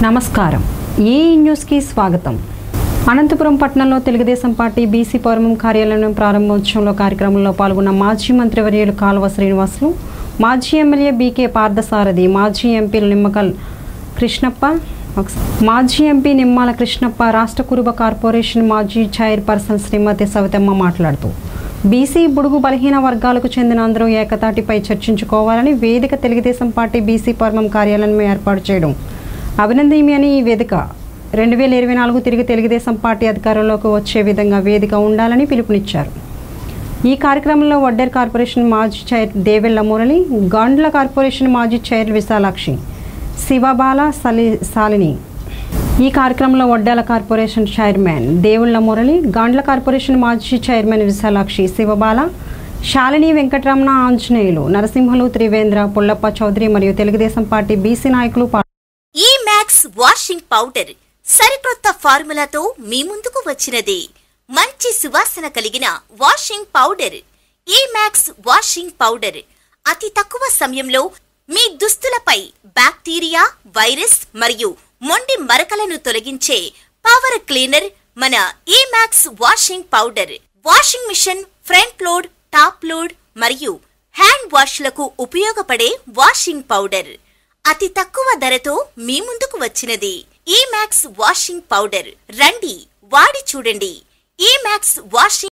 నమస్కారం ఈ న్యూస్కి స్వాగతం అనంతపురం పట్టణంలో తెలుగుదేశం పార్టీ బీసీ పౌరమం కార్యాలయం ప్రారంభోత్సవంలో కార్యక్రమంలో పాల్గొన్న మాజీ మంత్రివర్యులు కాలువ శ్రీనివాసులు మాజీ ఎమ్మెల్యే బీకే పార్థసారథి మాజీ ఎంపీలు నిమ్మకల్ కృష్ణప్ప మాజీ ఎంపీ నిమ్మాల కృష్ణప్ప రాష్ట్ర కురుబ కార్పొరేషన్ మాజీ చైర్పర్సన్ శ్రీమతి సవితమ్మ మాట్లాడుతూ బీసీ బుడుగు బలహీన వర్గాలకు చెందిన అందరూ ఏకతాటిపై చర్చించుకోవాలని వేదిక తెలుగుదేశం పార్టీ బీసీ పర్మం కార్యాలయం ఏర్పాటు చేయడం అభినందనీయమని ఈ వేదిక రెండు వేల ఇరవై నాలుగు తిరిగి తెలుగుదేశం పార్టీ అధికారంలోకి వచ్చే విధంగా వేదిక ఉండాలని పిలుపునిచ్చారు ఈ కార్యక్రమంలో వడ్డేర్ కార్పొరేషన్ మాజీ చైర్ దేవెళ్ల మురళి గాండ్ల కార్పొరేషన్ మాజీ చైర్ విశాలాక్షి శివబాల సలి సాలిని ఈ కార్యక్రమంలో Vaddala corporation chairman Devulla Murali Gandla corporation మాజీ చైర్మన్ విశాలాక్షి శివబాల శాలిని వెంకటరమణ ఆంజనేయులు నరసింహలు త్రివేంద్ర పుల్లప్ప చౌదరి మరియు తెలుగుదేశం పార్టీ బీసీ నాయకులు పాల్గొన్నారు. ఈ మ్యాక్స్ వాషింగ్ పౌడర్ సరికొత్త ఫార్ములాతో మీ ముందుకు వచ్చినది మంచి సువాసన కలిగిన వాషింగ్ పౌడర్ ఈ మ్యాక్స్ వాషింగ్ పౌడర్ అతి తక్కువ సమయంలో మీ దుస్తులపై బ్యాక్టీరియా వైరస్ మరియు మొండి మరకలను తొలగించే పవర్ క్లీనర్ మన ఈ max washing powder washing machine front load top load మరియు హ్యాండ్ వాష్లకు ఉపయోగపడే వాషింగ్ పౌడర్ అతి తక్కువ ధరతో మీ ముందుకు వచ్చినది ఈ మ్యాక్స్ వాషింగ్ పౌడర్ రండి వాడి చూడండి ఈ మ్యాక్స్ వాషింగ్